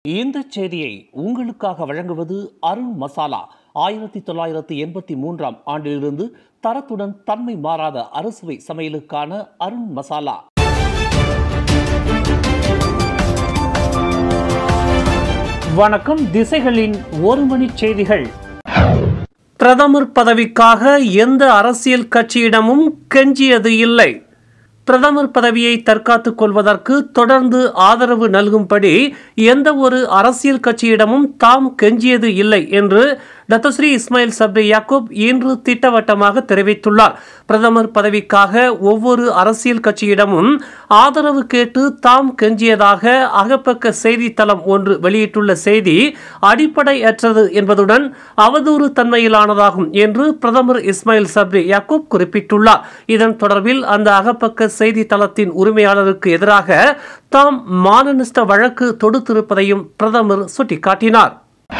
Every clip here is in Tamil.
இந்த செய்தியை உங்களுக்காக வழங்குவது அருண் மசாலா ஆயிரத்தி தொள்ளாயிரத்தி எண்பத்தி மூன்றாம் ஆண்டிலிருந்து தரத்துடன் தன்மை மாறாத அறுசுவை சமையலுக்கான அருண் மசாலா வணக்கம் திசைகளின் ஒரு மணி செய்திகள் பிரதமர் பதவிக்காக எந்த அரசியல் கட்சியிடமும் கெஞ்சியது இல்லை பிரதமர் பதவியை தற்காத்துக் கொள்வதற்கு தொடர்ந்து ஆதரவு நல்கும்படி எந்த ஒரு அரசியல் கட்சியிடமும் தாம் கெஞ்சியது இல்லை என்று டத்தஸ்ரீ இஸ்மாயில் சப்ரி யாக்கூப் இன்று திட்டவட்டமாக தெரிவித்துள்ளார் பிரதமர் பதவிக்காக ஒவ்வொரு அரசியல் கட்சியிடமும் ஆதரவு கேட்டு தாம் கெஞ்சியதாக அகப்பக்க செய்தித்தளம் ஒன்று வெளியிட்டுள்ள செய்தி அடிப்படையற்றது என்பதுடன் அவதூறு தன்மையிலானதாகும் என்று பிரதமர் இஸ்மாயில் சப்ரி யாக்கூப் குறிப்பிட்டுள்ளார் இதன் தொடர்பில் அந்த அகப்பக்க செய்தித்தளத்தின் உரிமையாளருக்கு எதிராக தாம் மானனிஷ்ட வழக்கு தொடுத்திருப்பதையும் பிரதமர் சுட்டிக்காட்டினார்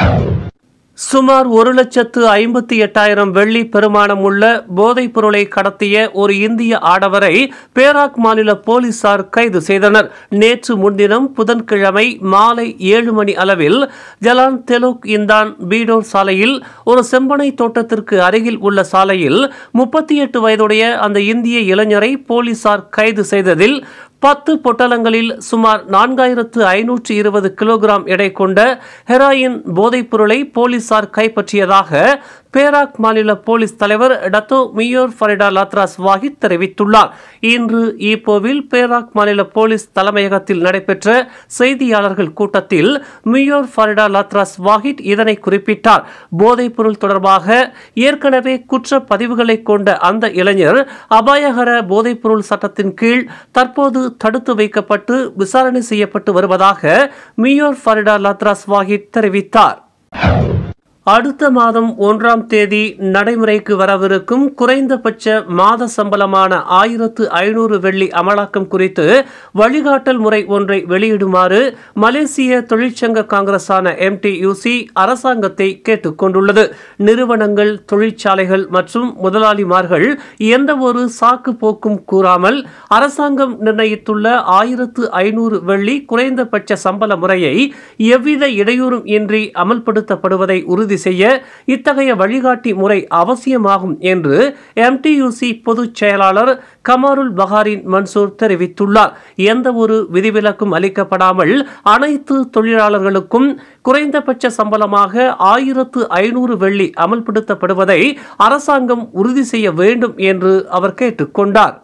சுமார் ஒரு லட்சத்து ஐம்பத்தி எட்டாயிரம் வெள்ளி பெருமானம் உள்ள போதைப் பொருளை கடத்திய ஒரு இந்திய ஆடவரை பேராக் மாநில போலீசார் கைது செய்தனர் நேற்று முன்தினம் புதன்கிழமை மாலை ஏழு மணி அளவில் ஜலான் தெலுக் இந்தான் பீடோர் சாலையில் ஒரு செம்பனை தோட்டத்திற்கு அருகில் உள்ள சாலையில் முப்பத்தி எட்டு வயதுடைய அந்த இந்திய இளைஞரை போலீசார் கைது செய்ததில் பத்து பொட்டலங்களில் சுமார் நான்காயிரத்து ஐநூற்று இருபது கிலோகிராம் எடை கொண்ட ஹெராயின் போதைப் பொருளை போலீசார் கைப்பற்றியதாக பேராக் மாநில போலீஸ் தலைவர் Dato Mior Farida Lathras Wahid தெரிவித்துள்ளார் இன்று ஈப்போவில் பேராக் மாநில போலீஸ் தலைமையகத்தில் நடைபெற்ற செய்தியாளர்கள் கூட்டத்தில் மியோர் ஃபரிடா லாத்ராஸ் வாஹித் இதனை குறிப்பிட்டார் போதைப் பொருள் தொடர்பாக ஏற்கனவே குற்ற பதிவுகளை கொண்ட அந்த இளைஞர் அபாயகர போதைப் பொருள் சட்டத்தின் கீழ் தற்போது தடுத்து வைக்கப்பட்டு விசாரணை செய்யப்பட்டு வருவதாக மியோர் ஃபரிடா லாத்ராஸ் வாஹித் தெரிவித்தார் அடுத்த மாதம் ஒன்றாம் தேதி நடைமுறைக்கு வரவிருக்கும் குறைந்தபட்ச மாத சம்பளமான ஆயிரத்து ஐநூறு வெள்ளி அமலாக்கம் குறித்து வழிகாட்டல் முறை ஒன்றை வெளியிடுமாறு மலேசிய தொழிற்சங்க காங்கிரஸான எம்டியூசி அரசாங்கத்தை கேட்டுக்கொண்டுள்ளது நிறுவனங்கள் தொழிற்சாலைகள் மற்றும் முதலாளிமார்கள் எந்த ஒரு சாக்கு போக்கும் கூறாமல் அரசாங்கம் நிர்ணயித்துள்ள ஆயிரத்து ஐநூறு வெள்ளி குறைந்தபட்ச சம்பள முறையை எவ்வித இடையூறும் இன்றி அமல்படுத்தப்படுவதை உறுதி உறுதி செய்ய இத்தகைய வழிகாட்டி முறை அவசியமாகும் என்று எம்டியூசி பொதுச் செயலாளர் கமாருல் பஹாரின் மன்சூர் தெரிவித்துள்ளார் எந்த ஒரு விதிவிலக்கும் அளிக்கப்படாமல் அனைத்து தொழிலாளர்களுக்கும் குறைந்தபட்ச சம்பளமாக ஆயிரத்து ஐநூறு வெள்ளி அமல்படுத்தப்படுவதை அரசாங்கம் உறுதி செய்ய வேண்டும் என்று அவர் கேட்டுக்கொண்டார்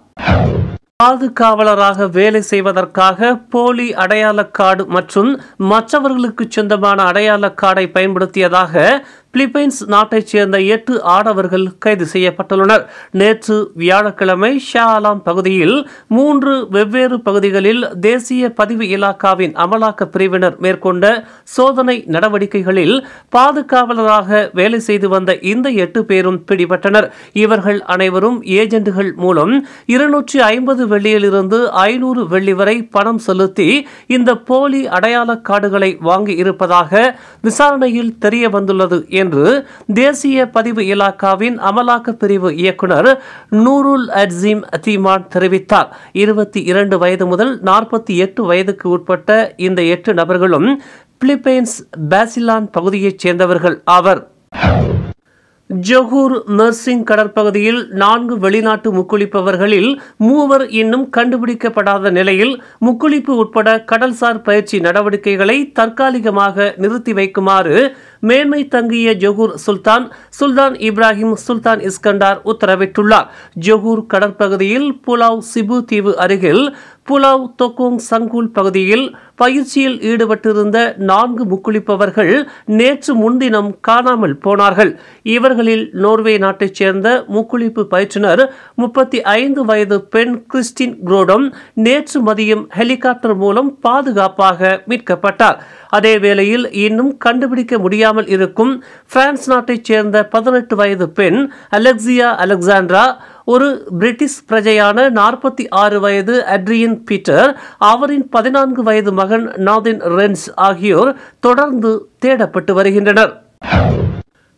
பாதுகாவலராக வேலை செய்வதற்காக போலி அடையாள கார்டு மற்றும் மற்றவர்களுக்கு சொந்தமான அடையாள கார்டை பயன்படுத்தியதாக பிலிப்பைன்ஸ் நாட்டைச் சேர்ந்த எட்டு ஆடவர்கள் கைது செய்யப்பட்டுள்ளனர் நேற்று வியாழக்கிழமை ஷா ஆலாம் பகுதியில் மூன்று வெவ்வேறு பகுதிகளில் தேசிய பதிவு இலாக்காவின் அமலாக்க பிரிவினர் மேற்கொண்ட சோதனை நடவடிக்கைகளில் பாதுகாவலராக வேலை செய்து வந்த இந்த எட்டு பேரும் பிடிபட்டனர் இவர்கள் அனைவரும் ஏஜென்ட்டுகள் மூலம் இருநூற்றி ஐம்பது வெள்ளியிலிருந்து ஐநூறு வெள்ளி வரை பணம் செலுத்தி இந்த போலி அடையாள கார்டுகளை வாங்கி இருப்பதாக விசாரணையில் தெரிய வந்துள்ளது என்று தேசிய பதிவு இலாக்காவின் அமலாக்க பிரிவு இயக்குனர் நூருல் அட்சீம் தீமான் தெரிவித்தார் இருபத்தி இரண்டு வயது முதல் நாற்பத்தி எட்டு வயதுக்கு உட்பட்ட இந்த எட்டு நபர்களும் பிலிப்பைன்ஸ் பாசிலான் பகுதியைச் சேர்ந்தவர்கள் ஆவர் ஜொகூர் மெர்சிங் கடற்பகுதியில் நான்கு வெளிநாட்டு முக்குளிப்பவர்களில் மூவர் இன்னும் கண்டுபிடிக்கப்படாத நிலையில் முக்குளிப்பு உட்பட கடல்சார் பயிற்சி நடவடிக்கைகளை தற்காலிகமாக நிறுத்தி வைக்குமாறு மேன்மை தங்கிய Johor Sultan Sultan Ibrahim Sultan Iskandar உத்தரவிட்டுள்ளார் ஜொகூர் கடற்பகுதியில் புலாவ் சிபு தீவு அருகில் புலாவ் தொக்கோங் சங்கூல் பகுதியில் பயிற்சியில் ஈடுபட்டிருந்த நான்கு முக்குளிப்பவர்கள் நேற்று முன்தினம் காணாமல் போனார்கள் இவர்களில் நோர்வே நாட்டைச் சேர்ந்த முக்குளிப்பு பயிற்றுனர் முப்பத்தி ஐந்து வயது பெண் கிறிஸ்டின் குரோடம் நேற்று மதியம் ஹெலிகாப்டர் மூலம் பாதுகாப்பாக மீட்கப்பட்டார் அதே வேளையில் இன்னும் கண்டுபிடிக்க முடியாமல் இருக்கும் பிரான்ஸ் நாட்டைச் சேர்ந்த பதினெட்டு வயது பெண் அலெக்சியா அலெக்சாண்ட்ரா ஒரு பிரிட்டிஷ் பிரஜையான நாற்பத்தி ஆறு வயது அட்ரியன் பீட்டர் அவரின் பதினான்கு வயது மகன் நாதின் ரென்ஸ் ஆகியோர் தொடர்ந்து தேடப்பட்டு வருகின்றனர்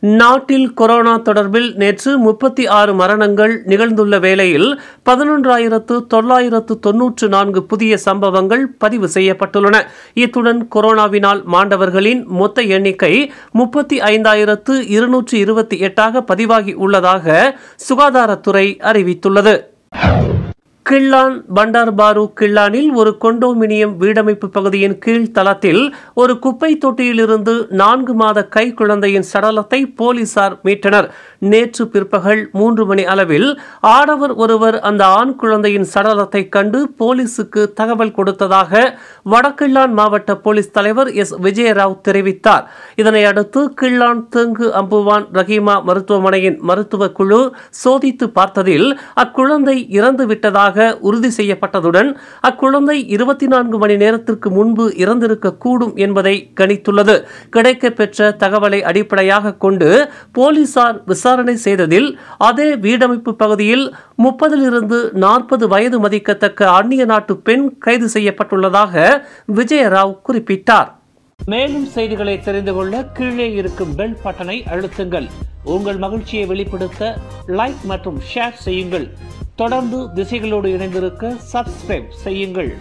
நாட்டில் கொரோனா தொடர்பில் நேற்று முப்பத்தி ஆறு மரணங்கள் நிகழ்ந்துள்ள வேளையில் பதினொன்றாயிரத்து தொள்ளாயிரத்து தொன்னூற்று நான்கு புதிய சம்பவங்கள் பதிவு செய்யப்பட்டுள்ளன இத்துடன் கொரோனாவினால் மாண்டவர்களின் மொத்த எண்ணிக்கை முப்பத்தி ஐந்தாயிரத்து இருநூற்று இருபத்தி எட்டாக பதிவாகி உள்ளதாக சுகாதாரத்துறை அறிவித்துள்ளது கிள்ளான் பண்டார்பாரு கிள்ளானில் ஒரு கொண்டோமினியம் வீடமைப்பு பகுதியின் கீழ் தளத்தில் ஒரு குப்பை தொட்டியிலிருந்து நான்கு மாத கை குழந்தையின் சடலத்தை போலீசார் மீட்டனர் நேற்று பிற்பகல் மூன்று மணி அளவில் ஆடவர் ஒருவர் அந்த ஆண் குழந்தையின் சடலத்தை கண்டு போலீசுக்கு தகவல் கொடுத்ததாக வடகிள்ளான் மாவட்ட போலீஸ் தலைவர் எஸ் விஜயராவ் தெரிவித்தார் இதனை அடுத்து கிள்ளான் தெங்கு அம்புவான் ரஹீமா மருத்துவமனையின் மருத்துவ குழு சோதித்து பார்த்ததில் அக்குழந்தை இறந்து விட்டதாக உறுதி செய்யப்பட்டதுடன் அக்குழந்தை இருபத்தி நான்கு மணி நேரத்திற்கு முன்பு இறந்திருக்க கூடும் என்பதை கணித்துள்ளது கிடைக்கப்பெற்ற தகவலை அடிப்படையாக கொண்டு போலீசார் விசாரணை செய்ததில் அதே வீடமைப்பு பகுதியில் முப்பதிலிருந்து நாற்பது வயது மதிக்கத்தக்க அந்நிய நாட்டு பெண் கைது செய்யப்பட்டுள்ளதாக விஜயராவ் குறிப்பிட்டார் மேலும் செய்திகளை தெரிந்து கொள்ள கீழே இருக்கும் பெல் பட்டனை அழுத்துங்கள் உங்கள் மகிழ்ச்சியை வெளிப்படுத்த லைக் மற்றும் ஷேர் செய்யுங்கள் தொடர்ந்து திசைகளோடு இணைந்திருக்க சப்ஸ்கிரைப் செய்யுங்கள்